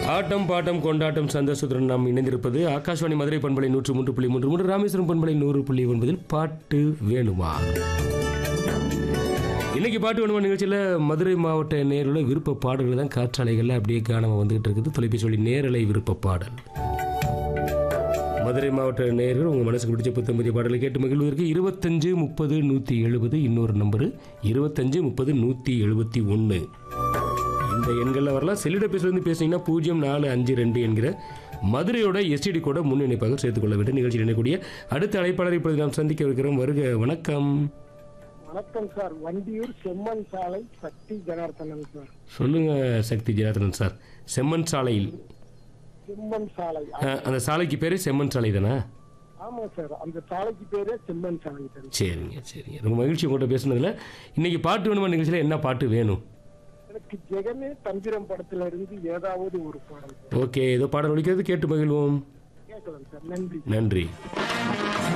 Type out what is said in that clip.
ஆட்டம் bottom கொண்டாட்டம் சந்தோஷத்துடன் நாம் இணைந்திருப்பது ஆகாஷ்வாணி மதுரை பண்பலை நூற்று மூன்று புள்ளி மூன்று மூன்று ராமேஸ்வரம் பண்பலை நூறு புள்ளி ஒன்பதில் பாட்டு வேணுமா இன்னைக்கு பாட்டு வேணுமா நிகழ்ச்சியில் மதுரை மாவட்ட நேரில் விருப்ப பாடல்கள் தான் காற்றாலைகளில் அப்படியே காணாமல் வந்துகிட்டு இருக்குது தொலைபேசி வழி நேரலை விருப்ப பாடல் மதுரை மாவட்ட நேயர்கள் உங்கள் மனசுக்கு பிடிச்ச புத்தம்பதிய பாடலை கேட்டு மகிழ்வதற்கு இருபத்தஞ்சு முப்பது நூற்றி எழுபது இன்னொரு நம்பரு இருபத்தஞ்சு முப்பது நூற்றி எழுபத்தி ஒன்று இந்த எண்களில் வரலாம் செல்லிடப்பேசிலேருந்து பேசுனீங்கன்னா பூஜ்ஜியம் நாலு அஞ்சு ரெண்டு என்கிற மதுரையோட எஸ்டிடி கூட முன் இணைப்பாக சேர்த்துக்கொள்ள வேண்டும் நிகழ்ச்சியில் இணைக்கூடிய அடுத்த அழைப்பாளரை இப்பொழுது நாம் சந்திக்க இருக்கிறோம் வருக வணக்கம் வணக்கம் சார் வண்டியூர் செம்மன் சாலை சக்தி ஜனார்த்தனன் சார் சொல்லுங்க சக்தி ஜனார்த்தனன் சார் செம்மன் சாலையில் செம்மன் சாலை அஹ், அந்த சாலைக்கு பேர் செம்மன் சாலை தானே ஆமா சார் அந்த சாலைக்கு பேரே செம்மன் சாலை சார் சரிங்க சரிங்க ரொம்ப மகிழ்ச்சி உங்கள்கிட்ட பேசுனதில் இன்னைக்கு பாட்டு வேணுமா நிகழ்ச்சியில் என்ன பாட்டு வேணும் எனக்கு ஜெகமே தந்திரம் படத்துல இருந்து ஏதாவது ஒரு பாடல் சார் ஓகே ஏதோ பாடல் ஒழிக்கிறது கேட்டு மகிழ்வோம் கேட்கலாம் சார் நன்றி நன்றி